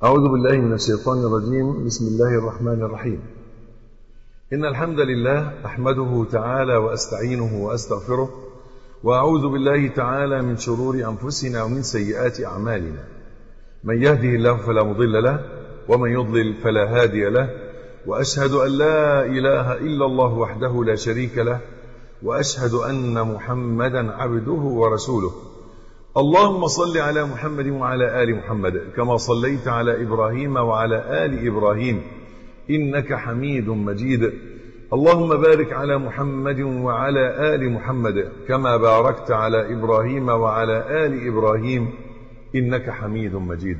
أعوذ بالله من الشيطان الرجيم بسم الله الرحمن الرحيم إن الحمد لله أحمده تعالى وأستعينه وأستغفره وأعوذ بالله تعالى من شرور أنفسنا ومن سيئات أعمالنا من يهده الله فلا مضل له ومن يضلل فلا هادي له وأشهد أن لا إله إلا الله وحده لا شريك له وأشهد أن محمدا عبده ورسوله اللهم صل على محمد وعلى آل محمد كما صليت على إبراهيم وعلى آل إبراهيم إنك حميد مجيد اللهم بارك على محمد وعلى آل محمد كما باركت على إبراهيم وعلى آل إبراهيم إنك حميد مجيد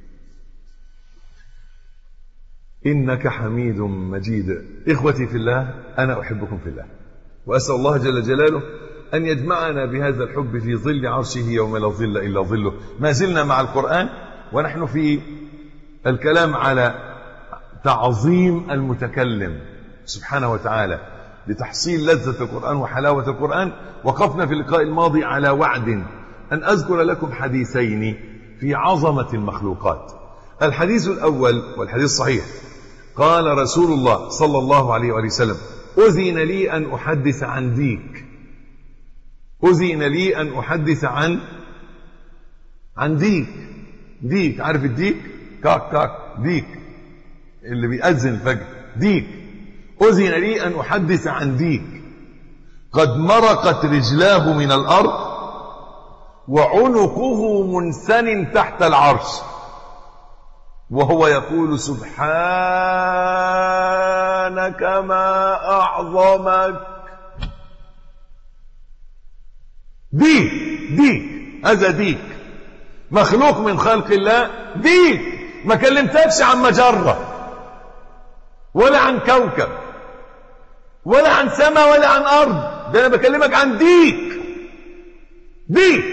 إنك حميد مجيد إخوتي في الله أنا أحبكم في الله وأسأل الله جل جلاله أن يجمعنا بهذا الحب في ظل عرشه يوم لا ظل إلا ظله ما زلنا مع القرآن ونحن في الكلام على تعظيم المتكلم سبحانه وتعالى لتحصيل لذة القرآن وحلاوة القرآن وقفنا في اللقاء الماضي على وعد أن أذكر لكم حديثين في عظمة المخلوقات الحديث الأول والحديث صحيح قال رسول الله صلى الله عليه وآله وسلم أذن لي أن أحدث عن ديك أذن لي أن أحدث عن عن ديك ديك عارف الديك كاك كاك ديك اللي بيأذن الفجر ديك أذن لي أن أحدث عن ديك قد مرقت رجلاه من الأرض وعنقه منثن تحت العرش وهو يقول سبحانك ما أعظمك ديك ديك هذا ديك مخلوق من خلق الله ديك ما كلمتكش عن مجرة ولا عن كوكب ولا عن سماء ولا عن أرض ده أنا بكلمك عن ديك ديك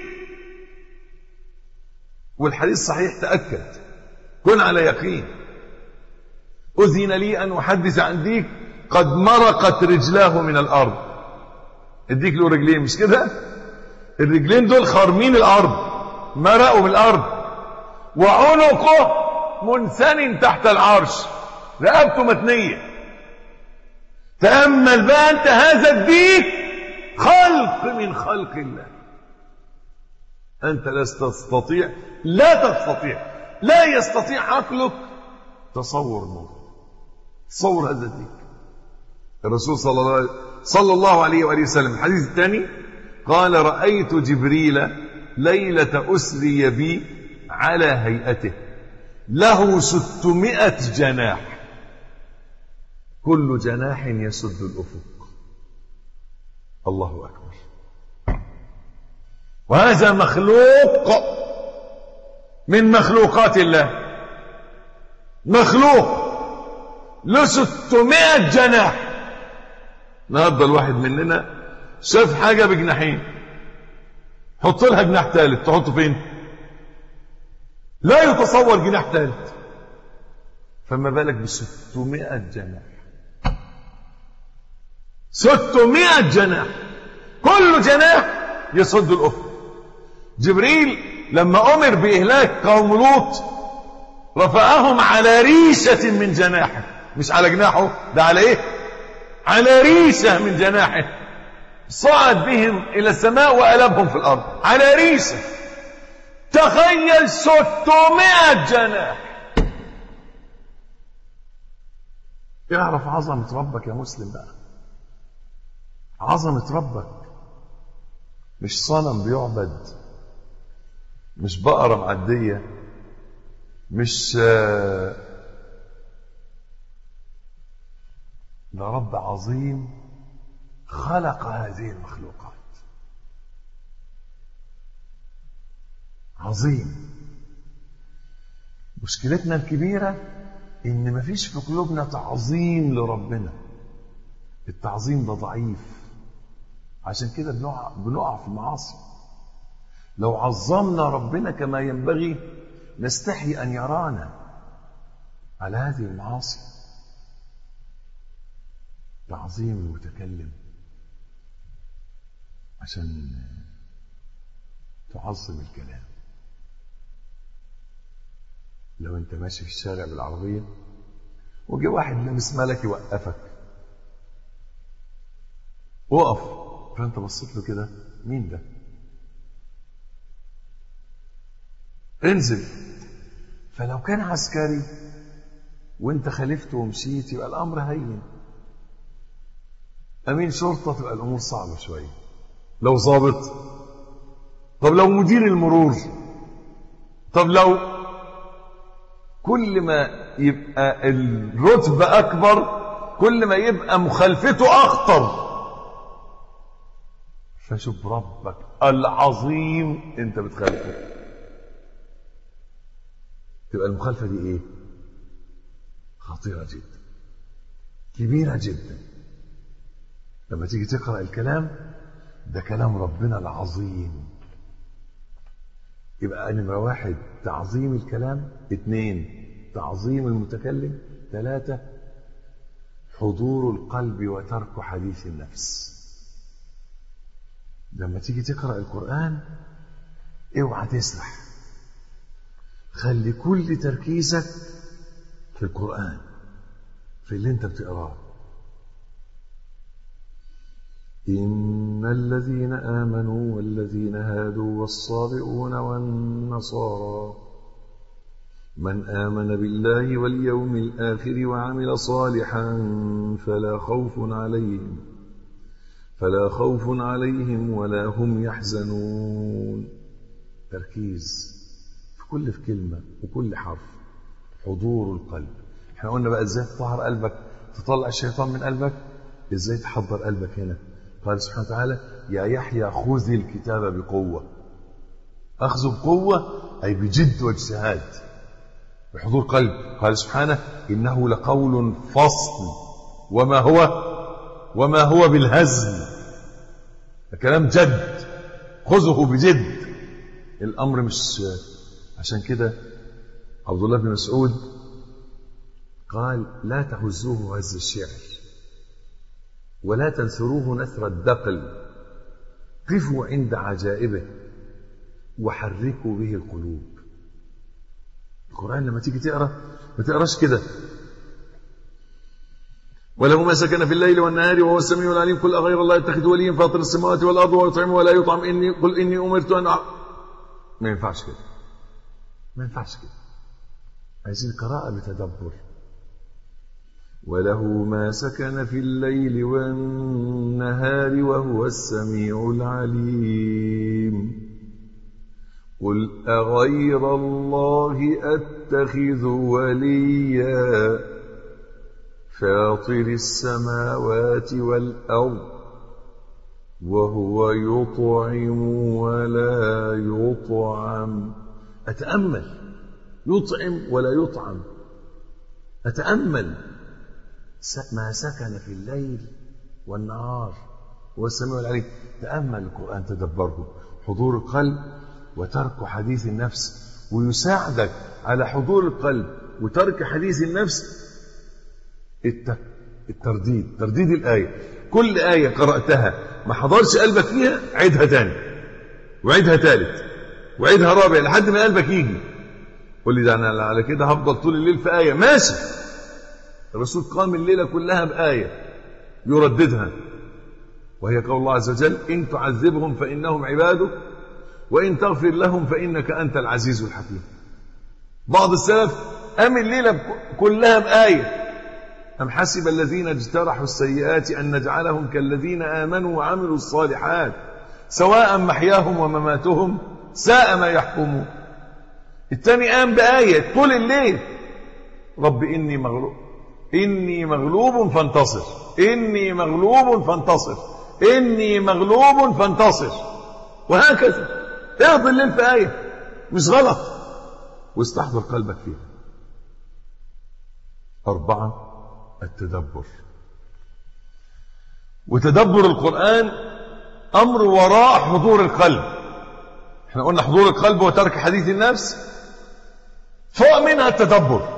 والحديث صحيح تأكد كن على يقين أذن لي أن أحدث عن ديك قد مرقت رجلاه من الأرض الديك له رجلين مش كده الرجلين دول خارمين الأرض مرقوا من الأرض وعنقه منثن تحت العرش رقبته متنية تأمل بقى أنت هذا الديك خلق من خلق الله أنت لا تستطيع لا تستطيع لا يستطيع عقلك تصور الموضوع تصور هذا الديك الرسول صلى الله عليه صلى الله عليه وآله وسلم الحديث الثاني قال رأيت جبريل ليلة أسري بي على هيئته له ستمائة جناح كل جناح يسد الأفق الله أكبر وهذا مخلوق من مخلوقات الله مخلوق له ستمائة جناح النهارده الواحد مننا شاف حاجة بجناحين حط لها جناح ثالث تحطه فين لا يتصور جناح ثالث فما بالك ب 600 جناح 600 جناح كل جناح يصد الأفق جبريل لما أمر بإهلاك قوم لوط رفعهم على ريشة من جناحه مش على جناحه ده على ايه على ريشة من جناحه صعد بهم إلى السماء وألبهم في الأرض على ريشة تخيل ستمائة جناح اعرف عظمة ربك يا مسلم بقى عظمة ربك مش صنم بيعبد مش بقرة معدية مش ده رب عظيم خلق هذه المخلوقات عظيم مشكلتنا الكبيرة إن مفيش في قلوبنا تعظيم لربنا التعظيم ده ضعيف عشان كده بنقع, بنقع في المعاصي لو عظمنا ربنا كما ينبغي نستحي أن يرانا على هذه المعاصي تعظيم المتكلم عشان تعظم الكلام لو انت ماشي في الشارع بالعربية وجه واحد لابس ملك يوقفك وقف فانت بصيت له كده مين ده انزل فلو كان عسكري وانت خالفته ومشيت يبقى الامر هين امين شرطه تبقى الامور صعبه شويه لو ظابط طب لو مدير المرور طب لو كل ما يبقى الرتبه اكبر كل ما يبقى مخالفته اخطر فشوف ربك العظيم انت بتخالفه تبقى المخالفه دي ايه خطيره جدا كبيره جدا لما تيجي تقرا الكلام ده كلام ربنا العظيم يبقى نمرة واحد تعظيم الكلام اثنين تعظيم المتكلم ثلاثة حضور القلب وترك حديث النفس لما تيجي تقرأ القرآن اوعى تسرح خلي كل تركيزك في القرآن في اللي انت بتقراه إن الذين آمنوا والذين هادوا والصابئون والنصارى من آمن بالله واليوم الآخر وعمل صالحا فلا خوف عليهم فلا خوف عليهم ولا هم يحزنون تركيز في كل في كلمة وكل حرف حضور القلب احنا قلنا بقى ازاي تطهر قلبك تطلع الشيطان من قلبك ازاي تحضر قلبك هنا قال سبحانه وتعالى يا يحيى خذ الكتاب بقوة أخذه بقوة أي بجد واجتهاد بحضور قلب قال سبحانه إنه لقول فصل وما هو وما هو بالهزل كلام جد خذه بجد الأمر مش عشان كده عبد الله بن مسعود قال لا تهزوه هز الشعر ولا تنثروه نثر الدقل قفوا عند عجائبه وحركوا به القلوب القرآن لما تيجي تقرأ ما تقراش كده وله ما سكن في الليل والنهار وهو السميع العليم قل أغير الله يتخذ وليا فاطر السماوات والأرض ويطعم ولا يطعم إني قل إني أمرت أن أع... ما ينفعش كده ما ينفعش كده عايزين قراءة بتدبر وله ما سكن في الليل والنهار وهو السميع العليم قل أغير الله أتخذ وليا فاطر السماوات والأرض وهو يطعم ولا يطعم أتأمل يطعم ولا يطعم أتأمل ما سكن في الليل والنهار هو السميع العليم تأمل القرآن تدبره حضور القلب وترك حديث النفس ويساعدك على حضور القلب وترك حديث النفس الترديد ترديد الآية كل آية قرأتها ما حضرش قلبك فيها عيدها تاني وعيدها تالت وعيدها رابع لحد ما قلبك يجي قول لي ده أنا على كده هفضل طول الليل في آية ماشي الرسول قام الليلة كلها بآية يرددها وهي قول الله عز وجل إن تعذبهم فإنهم عبادك وإن تغفر لهم فإنك أنت العزيز الحكيم بعض السلف قام الليلة كلها بآية أم حسب الذين اجترحوا السيئات أن نجعلهم كالذين آمنوا وعملوا الصالحات سواء محياهم ومماتهم ساء ما يحكمون الثاني قام بآية طول الليل رب إني مغلوب إني مغلوب فانتصر إني مغلوب فانتصر إني مغلوب فانتصر وهكذا اقضي الليل في آية مش غلط واستحضر قلبك فيها أربعة التدبر وتدبر القرآن أمر وراء حضور القلب احنا قلنا حضور القلب وترك حديث النفس فوق منها التدبر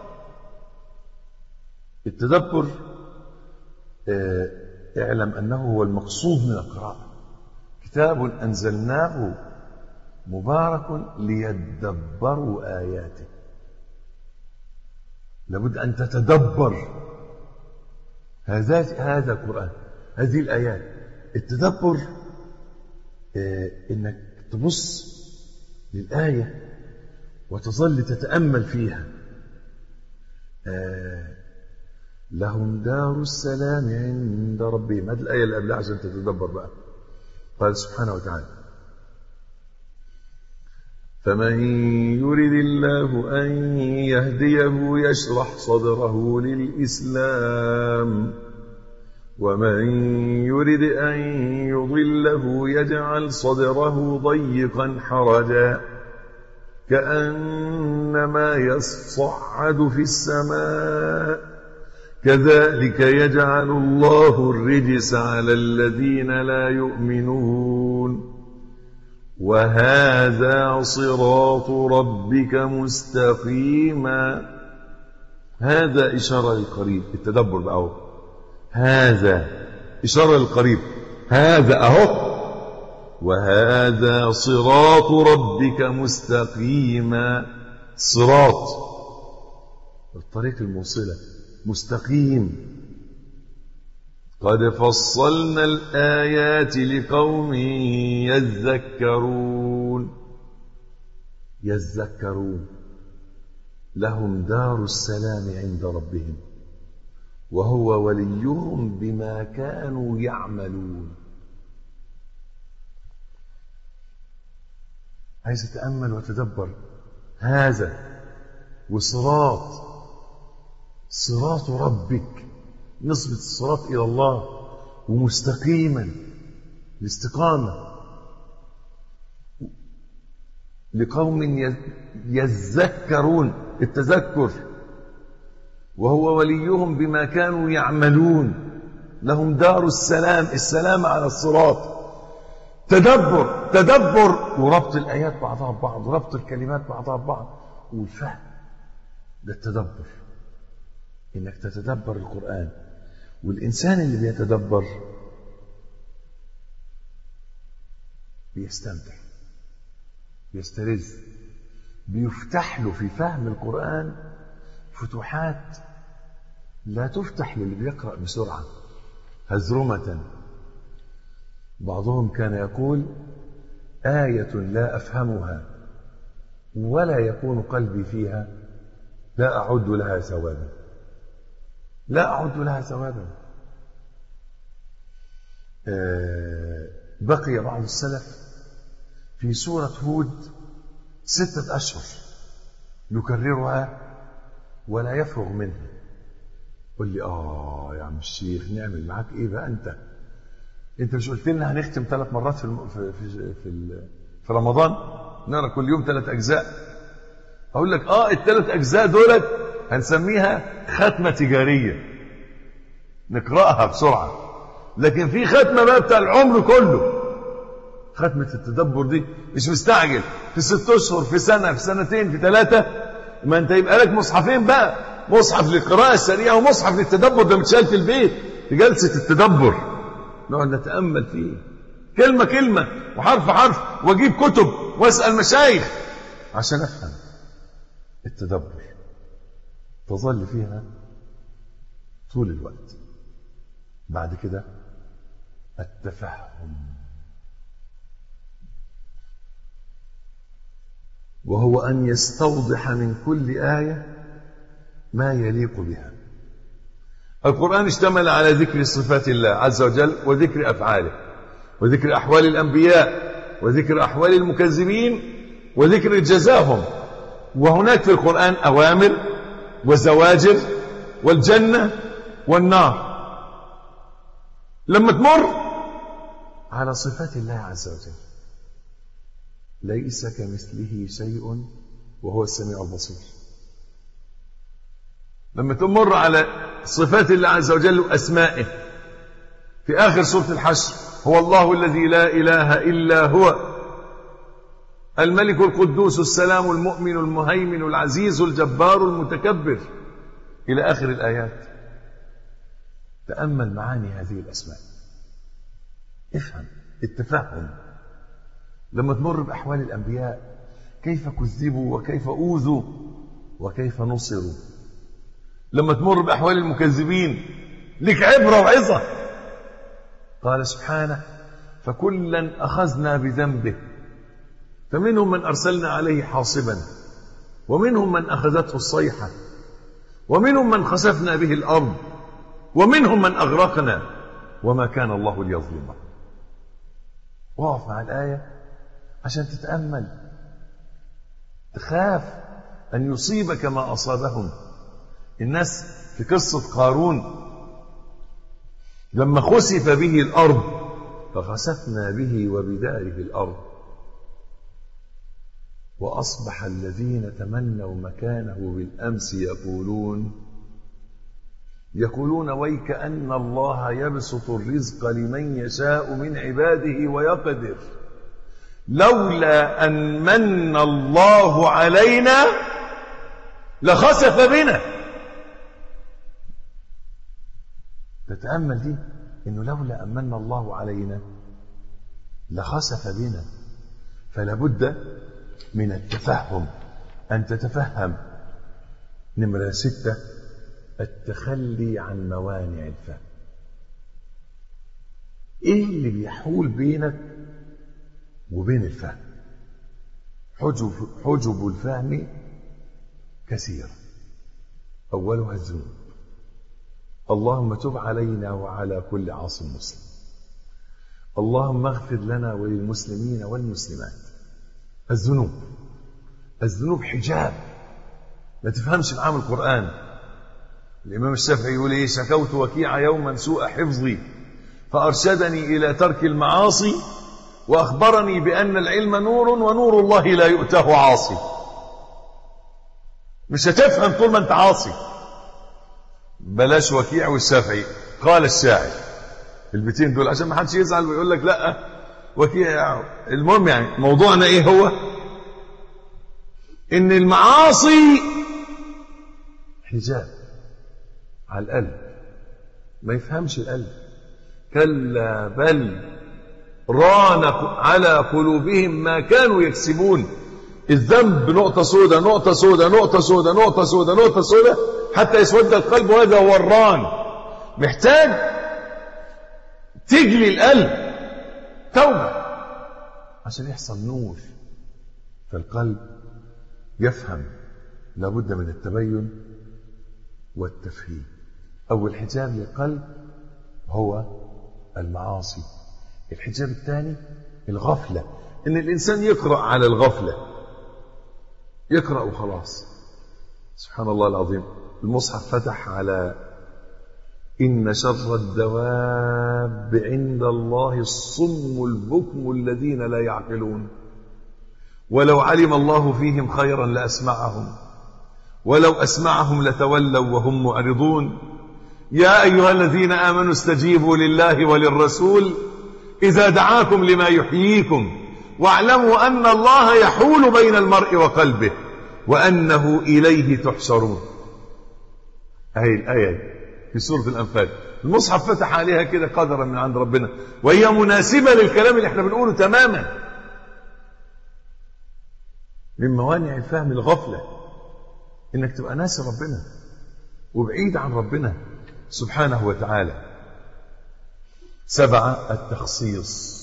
التدبر اه اعلم أنه هو المقصود من القراءة كتاب أنزلناه مبارك ليدبروا آياته لابد أن تتدبر هذا هذا القرآن هذه الآيات التدبر آه إنك تبص للآية وتظل تتأمل فيها آه لهم دار السلام عند ربهم هذه الآية اللي قبلها عشان تتدبر بقى قال سبحانه وتعالى فمن يرد الله أن يهديه يشرح صدره للإسلام ومن يرد أن يضله يجعل صدره ضيقا حرجا كأنما يصعد في السماء كذلك يجعل الله الرجس على الذين لا يؤمنون وهذا صراط ربك مستقيما هذا إشارة للقريب التدبر بقى أهو هذا إشارة للقريب هذا أهو وهذا صراط ربك مستقيما صراط الطريق الموصلة مستقيم قد فصلنا الآيات لقوم يذكرون يذكرون لهم دار السلام عند ربهم وهو وليهم بما كانوا يعملون عايز تتأمل وتدبر هذا وصراط صراط ربك نسبة الصراط إلى الله ومستقيما الاستقامة لقوم يذكرون التذكر وهو وليهم بما كانوا يعملون لهم دار السلام السلام على الصراط تدبر تدبر وربط الآيات بعضها ببعض وربط الكلمات بعضها ببعض والفهم ده التدبر انك تتدبر القرآن والإنسان اللي بيتدبر بيستمتع بيسترز بيفتح له في فهم القرآن فتوحات لا تفتح للي بيقرأ بسرعة هزرمة بعضهم كان يقول آية لا أفهمها ولا يكون قلبي فيها لا أعد لها ثوابا لا أعد لها ثوابا آه بقي بعض السلف في سورة هود ستة أشهر يكررها ولا يفرغ منها قل لي آه يا عم الشيخ نعمل معاك إيه بقى أنت أنت مش قلت لنا هنختم ثلاث مرات في الم... في في في, في رمضان نقرا كل يوم ثلاث أجزاء أقول لك آه الثلاث أجزاء دولت هنسميها ختمة تجارية نقرأها بسرعة لكن في ختمة بقى بتاع العمر كله ختمة التدبر دي مش مستعجل في ست أشهر في سنة في سنتين في ثلاثة ما أنت يبقى لك مصحفين بقى مصحف للقراءة السريعة ومصحف للتدبر ده متشال في البيت في جلسة التدبر نقعد نتأمل فيه كلمة كلمة وحرف حرف وأجيب كتب وأسأل مشايخ عشان أفهم التدبر تظل فيها طول الوقت بعد كده التفهم وهو أن يستوضح من كل آية ما يليق بها القرآن اشتمل على ذكر صفات الله عز وجل وذكر أفعاله وذكر أحوال الأنبياء وذكر أحوال المكذبين وذكر جزاهم وهناك في القرآن أوامر وزواجر والجنة والنار لما تمر على صفات الله عز وجل ليس كمثله شيء وهو السميع البصير لما تمر على صفات الله عز وجل وأسمائه في آخر سورة الحشر هو الله الذي لا إله إلا هو الملك القدوس السلام المؤمن المهيمن العزيز الجبار المتكبر إلى آخر الآيات تأمل معاني هذه الأسماء افهم التفهم لما تمر بأحوال الأنبياء كيف كذبوا وكيف أوذوا وكيف نصروا لما تمر بأحوال المكذبين لك عبرة وعظة قال سبحانه فكلا أخذنا بذنبه فمنهم من أرسلنا عليه حاصبا ومنهم من أخذته الصيحة ومنهم من خسفنا به الأرض ومنهم من أغرقنا وما كان الله ليظلمه واقف مع الآية عشان تتأمل تخاف أن يصيبك ما أصابهم الناس في قصة قارون لما خسف به الأرض فخسفنا به وبداره الأرض وأصبح الذين تمنوا مكانه بالأمس يقولون يقولون ويك أن الله يبسط الرزق لمن يشاء من عباده ويقدر لولا أن من الله علينا لخسف بنا تتأمل دي إنه لولا أن من الله علينا لخسف بنا فلا بد من التفهم أن تتفهم نمرة ستة التخلي عن موانع الفهم ايه اللي بيحول بينك وبين الفهم حجب, حجب الفهم كثيرة أولها الذنوب اللهم تب علينا وعلى كل عاص مسلم اللهم اغفر لنا وللمسلمين والمسلمات الذنوب الذنوب حجاب ما تفهمش معام القرآن الإمام الشافعي يقول إيه شكوت وكيع يوما سوء حفظي فأرشدني إلى ترك المعاصي وأخبرني بأن العلم نور ونور الله لا يؤته عاصي مش هتفهم طول ما أنت عاصي بلاش وكيع والشافعي قال الشاعر البيتين دول عشان ما حدش يزعل ويقول لك لا وكيع المهم يعني موضوعنا ايه هو ان المعاصي حجاب على القلب ما يفهمش القلب كلا بل ران على قلوبهم ما كانوا يكسبون الذنب نقطة سودة نقطة سودة نقطة سودة نقطة سودة نقطة سودة حتى يسود القلب وهذا هو الران محتاج تجلي القلب توبة عشان يحصل نور فالقلب يفهم لابد من التبين والتفهيم أول حجاب للقلب هو المعاصي الحجاب الثاني الغفلة إن الإنسان يقرأ على الغفلة يقرأ وخلاص سبحان الله العظيم المصحف فتح على إن شر الدواب عند الله الصم البكم الذين لا يعقلون ولو علم الله فيهم خيرا لأسمعهم ولو أسمعهم لتولوا وهم معرضون يا أيها الذين آمنوا استجيبوا لله وللرسول إذا دعاكم لما يحييكم واعلموا أن الله يحول بين المرء وقلبه وأنه إليه تحشرون هاي الآية في سورة الأنفال المصحف فتح عليها كده قدرا من عند ربنا وهي مناسبة للكلام اللي احنا بنقوله تماما من موانع الفهم الغفلة انك تبقى ناسي ربنا وبعيد عن ربنا سبحانه وتعالى سبعة التخصيص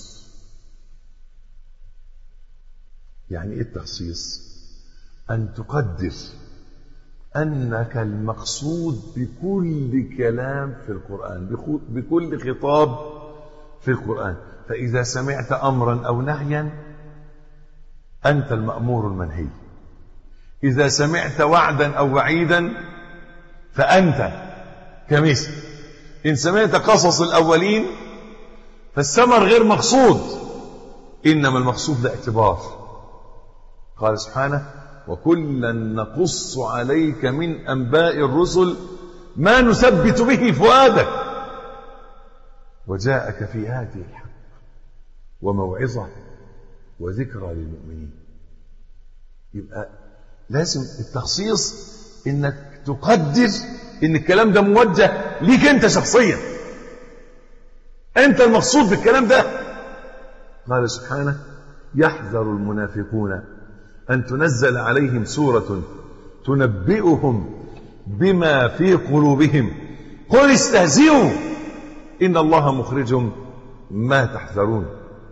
يعني ايه التخصيص ان تقدر انك المقصود بكل كلام في القران بكل خطاب في القران فاذا سمعت امرا او نهيا انت المامور المنهي اذا سمعت وعدا او وعيدا فانت كمثل ان سمعت قصص الاولين فالثمر غير مقصود انما المقصود ده اعتبار قال سبحانه وكلا نقص عليك من انباء الرسل ما نثبت به فؤادك وجاءك في هذه الحق وموعظه وذكرى للمؤمنين يبقى لازم التخصيص انك تقدر ان الكلام ده موجه ليك انت شخصيا انت المقصود بالكلام ده قال سبحانه يحذر المنافقون أن تنزل عليهم سورة تنبئهم بما في قلوبهم قل استهزئوا إن الله مخرج ما تحذرون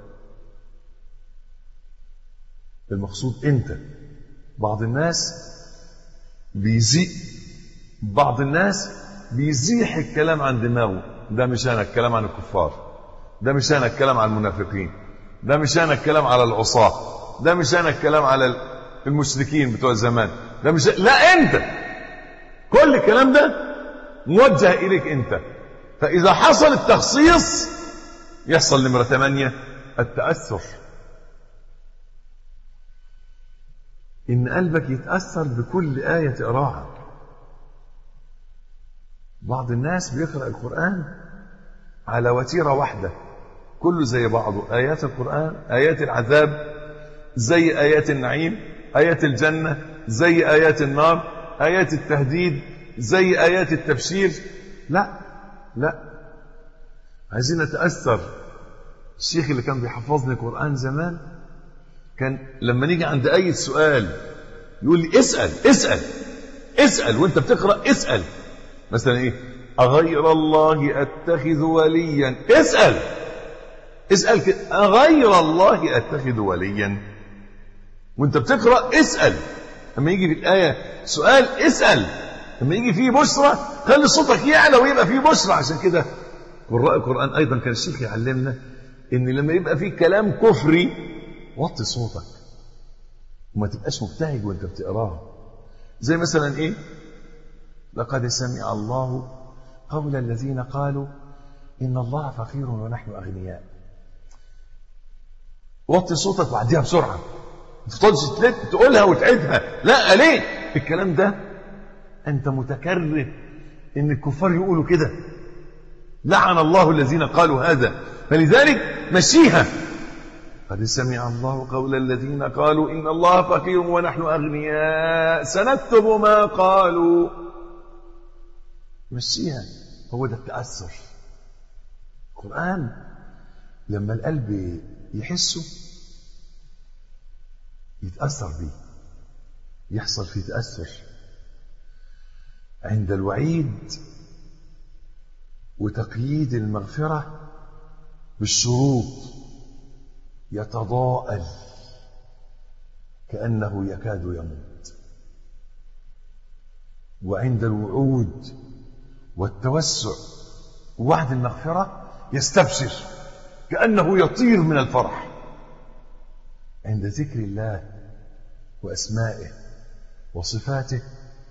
المقصود أنت بعض الناس بيزيء بعض الناس بيزيح الكلام عن دماغه ده مش أنا الكلام عن الكفار ده مش أنا الكلام عن المنافقين ده مش أنا الكلام على العصاة ده مش أنا الكلام على المشركين بتوع زمان ده مش لا أنت كل الكلام ده موجه إليك أنت فإذا حصل التخصيص يحصل نمرة ثمانية التأثر إن قلبك يتأثر بكل آية تقراها بعض الناس بيقرأ القرآن على وتيرة واحدة كله زي بعضه آيات القرآن آيات العذاب زي آيات النعيم آيات الجنة زي آيات النار آيات التهديد زي آيات التبشير لا لا عايزين نتأثر الشيخ اللي كان بيحفظني القرآن زمان كان لما نيجي عند أي سؤال يقول لي اسأل اسأل اسأل وانت بتقرأ اسأل مثلا ايه أغير الله أتخذ وليا اسأل اسأل كده أغير الله أتخذ وليا وانت بتقرأ اسأل لما يجي في الآية سؤال اسأل لما يجي فيه بشرى خلي صوتك يعلى ويبقى فيه بشرى عشان كده قراء القرآن أيضا كان الشيخ يعلمنا إن لما يبقى فيه كلام كفري وطي صوتك وما تبقاش مبتهج وانت بتقراه زي مثلا ايه لقد سمع الله قول الذين قالوا إن الله فقير ونحن أغنياء وطي صوتك وعديها بسرعة ما تفضلش تقولها وتعيدها لا ليه الكلام ده أنت متكره إن الكفار يقولوا كده لعن الله الذين قالوا هذا فلذلك مشيها قد سمع الله قول الذين قالوا إن الله فقير ونحن أغنياء سنكتب ما قالوا مشيها هو ده التأثر القرآن لما القلب يحسه يتأثر بيه يحصل فيه تأثر عند الوعيد وتقييد المغفرة بالشروط يتضاءل كأنه يكاد يموت وعند الوعود والتوسع وعد المغفرة يستبشر كأنه يطير من الفرح عند ذكر الله وأسمائه وصفاته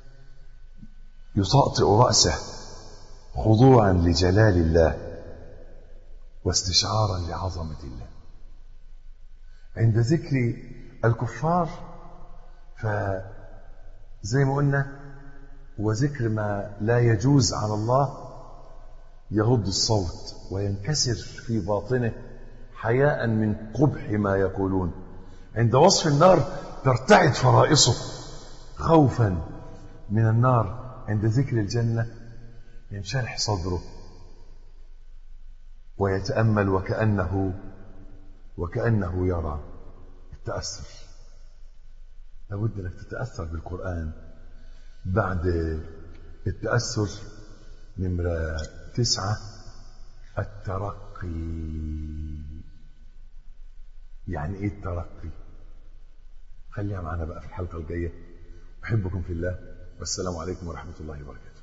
يطأطئ رأسه خضوعا لجلال الله واستشعارا لعظمة الله عند ذكر الكفار فزي ما قلنا وذكر ما لا يجوز على الله يغض الصوت وينكسر في باطنه حياء من قبح ما يقولون عند وصف النار ترتعد فرائصه خوفا من النار عند ذكر الجنة ينشرح صدره ويتأمل وكأنه وكأنه يرى التأثر لابد أنك تتأثر بالقرآن بعد التأثر نمرة تسعة الترقي يعني ايه الترقي خليها معنا بقى في الحلقة الجاية أحبكم في الله والسلام عليكم ورحمة الله وبركاته